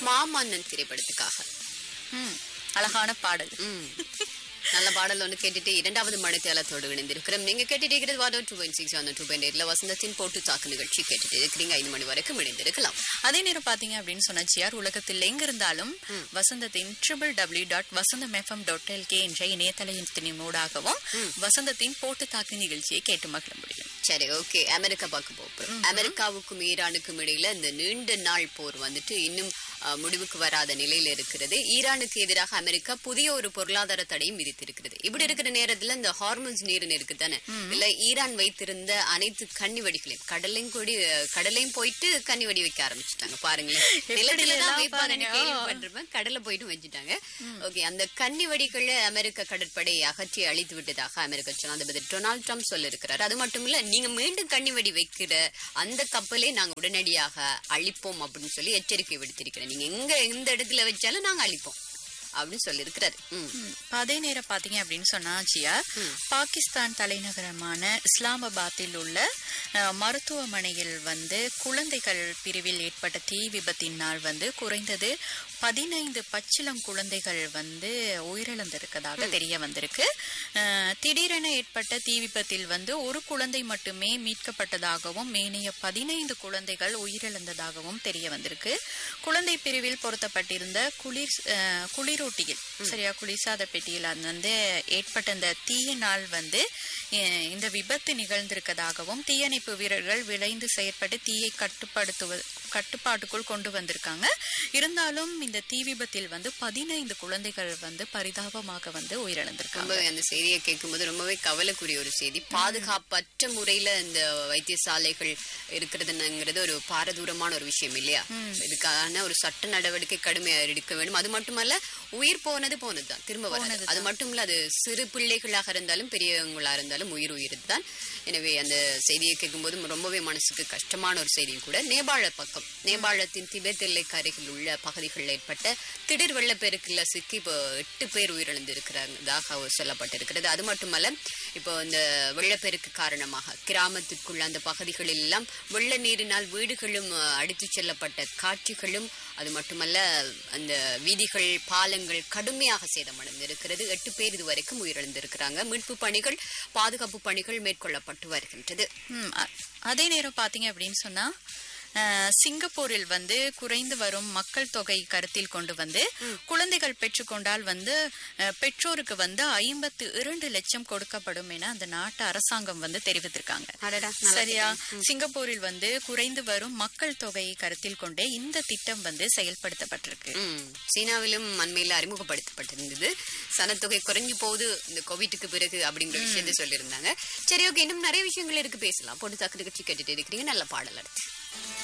மாமன்னன் திரைப்படத்துக்காக ம், அழகான பாடல் ம். நல்ல பாடல் ஒன்று கேட்டுட்டு இரண்டாவது மணித்தேலத்தோடு இணைந்திருக்கிறோம் நீங்க கேட்டுட்டு இருக்கிறது வாடோ two point six one two point எயிட்ல வசந்தத்தின் போட்டு தாக்கு நிகழ்ச்சி கேட்டுட்டு இருக்கிறீங்க ஐந்து மணி வரைக்கும் இணைந்திருக்கலாம் அதே நேரம் பாத்தீங்க அப்படின்னு சொன்னா ஜிஆர் உலகத்தில் எங்க இருந்தாலும் வசந்தத்தின் triple W dot Vasantham FM dot LK என்ற இணையதளத்தின் மூடாகவும் வசந்தத்தின் போட்டு தாக்கு நிகழ்ச்சியை கேட்டு மகிழ முடியும் சரி ஓகே அமெரிக்கா பார்க்க போறோம் அமெரிக்காவுக்கும் ஈரானுக்கும் இடையில இந்த நீண்ட நாள் போர் வந்துட்டு இன்னும் அஹ், முடிவுக்கு வராத நிலையில இருக்கிறது ஈரானுக்கு எதிராக அமெரிக்கா புதிய ஒரு பொருளாதார தடையும் விதித்திருக்கிறது இப்படி இருக்கிற நேரத்துல இந்த ஹார்மோன்ஸ் நீரின் இருக்கு தானே இல்ல ஈரான் வைத்திருந்த அனைத்து கன்னி வெடிகளையும் கடலையும் கூடி அஹ், கடலையும் போயிட்டு கன்னி வெடி வைக்க ஆரம்பிச்சுட்டாங்க பாருங்களேன் நிலத்துல எல்லாம் தான் வைப்பாங்கன்னு பாருங்க. கேள்விப்பட்டிருப்பேன் கடலை போயிட்டு வச்சுட்டாங்க ஓகே அந்த கன்னி வெடிகளை அமெரிக்க கடற்படை அகற்றி அழித்து விட்டதாக அமெரிக்க ஜனாதிபதி டொனால்ட் ட்ரம்ப் சொல்லியிருக்கிறார் அது மட்டும் இல்ல நீங்க மீண்டும் கன்னி வெடி வைக்கிற அந்த கப்பலை நாங்க உடனடியாக அழிப்போம் அப்படின்னு சொல்லி எச்சரிக்கை விடுத்திருக்கிறேன் நீங்க எங்க எந்த இடத்துல வச்சாலும் நாங்க அழிப்போம் அப்படின்னு சொல்லியிருக்கிறாரு ம். ம், அதே நேரம் பாத்தீங்க அப்படின்னு சொன்னா ஜியா பாகிஸ்தான் தலைநகரமான இஸ்லாமாபாத்தில் உள்ள அஹ், மருத்துவமனையில் வந்து குழந்தைகள் பிரிவில் ஏற்பட்ட தீ விபத்தினால் வந்து குறைந்தது பதினைந்து பச்சிளம் குழந்தைகள் வந்து உயிரிழந்திருக்கதாக தெரிய வந்திருக்கு அஹ், திடீரென ஏற்பட்ட தீ விபத்தில் வந்து ஒரு குழந்தை மட்டுமே மீட்கப்பட்டதாகவும் மேனைய பதினைந்து குழந்தைகள் உயிரிழந்ததாகவும் தெரிய வந்திருக்கு குழந்தை பிரிவில் பொருத்தப்பட்டிருந்த குளிர் அஹ், குளிரூட்டியில் சரியா குளிர்சாத பெட்டியில் அது வந்து ஏற்பட்ட அந்த தீயினால் வந்து அஹ், இந்த விபத்து நிகழ்ந்திருக்கதாகவும் தீயணைப்பு வீரர்கள் விளைந்து செயற்பட்டு தீயை கட்டுப்படுத்துவது கட்டுப்பாட்டுக்குள் கொண்டு வந்திருக்காங்க இருந்தாலும் இந்த தீ விபத்தில் வந்து பதினைந்து குழந்தைகள் வந்து பரிதாபமாக வந்து உயிரிழந்திருக்காங்க ரொம்பவே அந்த செய்தியை கேட்கும்போது ரொம்பவே கவலைக்குரிய ஒரு செய்தி பாதுகாப்பற்ற முறையில இந்த வைத்தியசாலைகள் இருக்கிறதுங்கிறது ஒரு பாரதூரமான ஒரு விஷயம் இல்லையா இதுக்கான ஒரு சட்ட நடவடிக்கை கடுமையா எடுக்க வேண்டும் அது மட்டுமல்ல உயிர் போனது போனதுதான் திரும்ப வராது அது மட்டும் இல்ல அது சிறு பிள்ளைகளாக இருந்தாலும் பெரியவங்களா இருந்தாலும் உயிர் உயிர்தான் எனவே அந்த செய்தியை கேட்கும்போது ரொம்பவே மனசுக்கு கஷ்டமான ஒரு செய்தியும் கூட நேபாள பக்கம் நேபாளத்தின் திபெத் எல்லைக்கு அருகில் உள்ள பகுதிகளில் ஏற்பட்ட திடீர் வெள்ளப்பெருக்குல சிக்கி இப்போ எட்டு பேர் உயிரிழந்திருக்கிறதாக சொல்லப்பட்டிருக்கிறது அது மட்டுமல்ல இப்போ இந்த வெள்ளப்பெருக்கு காரணமாக கிராமத்திற்குள்ள அந்த பகுதிகளில் எல்லாம் வெள்ள நீரினால் வீடுகளும் அஹ், அடித்துச் செல்லப்பட்ட காட்சிகளும் அது மட்டுமல்ல அந்த வீதிகள் பாலங்கள் கடுமையாக சேதமடைந்திருக்கிறது எட்டு பேர் இதுவரைக்கும் உயிரிழந்திருக்கிறாங்க மீட்பு பணிகள் பாதுகாப்பு பணிகள் மேற்கொள்ளப்பட்டு வருகின்றது ம், அ- அதே நேரம் பாத்தீங்க அப்படின்னு சொன்னா அஹ், சிங்கப்பூரில் வந்து குறைந்து வரும் மக்கள் தொகை கருத்தில் கொண்டு வந்து குழந்தைகள் பெற்றுக்கொண்டால் வந்து அஹ், பெற்றோருக்கு வந்து ஐம்பத்து இரண்டு லட்சம் கொடுக்கப்படும் என அந்த நாட்டு அரசாங்கம் வந்து தெரிவித்திருக்காங்க அடடா, சரியா சிங்கப்பூரில் வந்து குறைந்து வரும் மக்கள் தொகையை கருத்தில் கொண்டே இந்த திட்டம் வந்து செயல்படுத்தப்பட்டிருக்கு ம், சீனாவிலும் அண்மையில அறிமுகப்படுத்தப்பட்டிருந்தது சனத்தொகை குறைஞ்சு போகுது இந்த கோவிட்டுக்கு பிறகு அப்படிங்கிற விஷயத்தை சொல்லியிருந்தாங்க சரி ஓகே இன்னும் நிறைய விஷயங்கள் இருக்கு பேசலாம் போட்டு தாக்கு நிகழ்ச்சி கேட்டுட்டு இருக்கிறீங்க நல்ல பாடல் அடுத்து